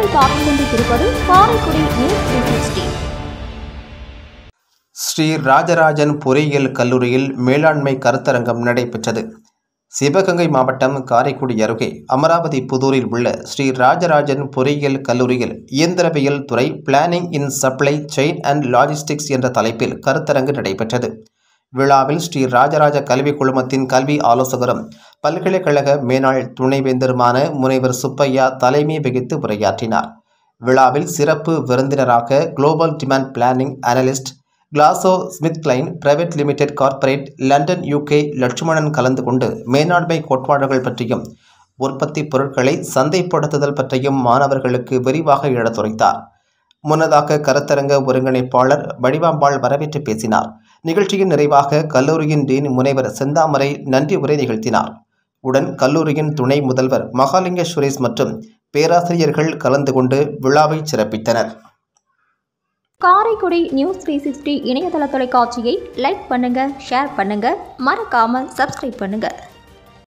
நீங்கள் பார்த்துக் கொண்டிருப்பது Karaikudi news three sixty Sri Rajarajan பொறியியல் கல்லூரியில் மேலாண்மை கருத்தரங்கம் நடைபெற்றது சிவகங்கை மாவட்டம் காரைக்குடி அருகே அமராவதி புதூரில் உள்ள ஸ்ரீ ராஜராஜன் பொறியியல் கல்லூரியில் இயந்திரவியல் துறை planning in supply chain and logistics என்ற தலைப்பில் கருத்தரங்கு நடைபெற்றது விழாவில் ஸ்ரீ ராஜராஜ கல்விக் குழுமத்தின் கல்வி ஆலோசகரும் பல்கலைக்கழக மேனாள் துணைவேந்தருமான முனைவர் சுப்பையா தலைமை வகித்து உரையாற்றினார் விழாவில் சிறப்பு விருந்தினராக global demand planning analyst Glaxo Smith Kline private limited corporate London UK Lakshmanan கலந்து கொண்டு மேலாண்மை கோட்பாடுகள் பற்றியும் உற்பத்தி பொருட்களை சந்தைப்படுத்துதல் பற்றியும் மாணவர்களுக்கு விரிவாக எடுத்துரைத்தார் முன்னதாக கருத்தரங்க ஒருங்கிணைப்பாளர் வடிவாம்பாள் வரவேற்று பேசினார் நிகழ்ச்சியின் நிறைவாக கல்லூரியின் டீன் முனைவர் செந்தாமரை நன்றி உரை நிகழ்த்தினார் உடன் கல்லூரியின் துணை முதல்வர் மகாலிங்க சுரேஷ் மற்றும் பேராசிரியர்கள் கலந்து கொண்டு விழாவை சிறப்பித்தனர் காரைக்குடி நியூஸ் த்ரீ சிக்ஸ்டி இணையதள தொலைக்காட்சியை லைக் பண்ணுங்க ஷேர் பண்ணுங்க மறக்காம சப்ஸ்கிரைப் பண்ணுங்க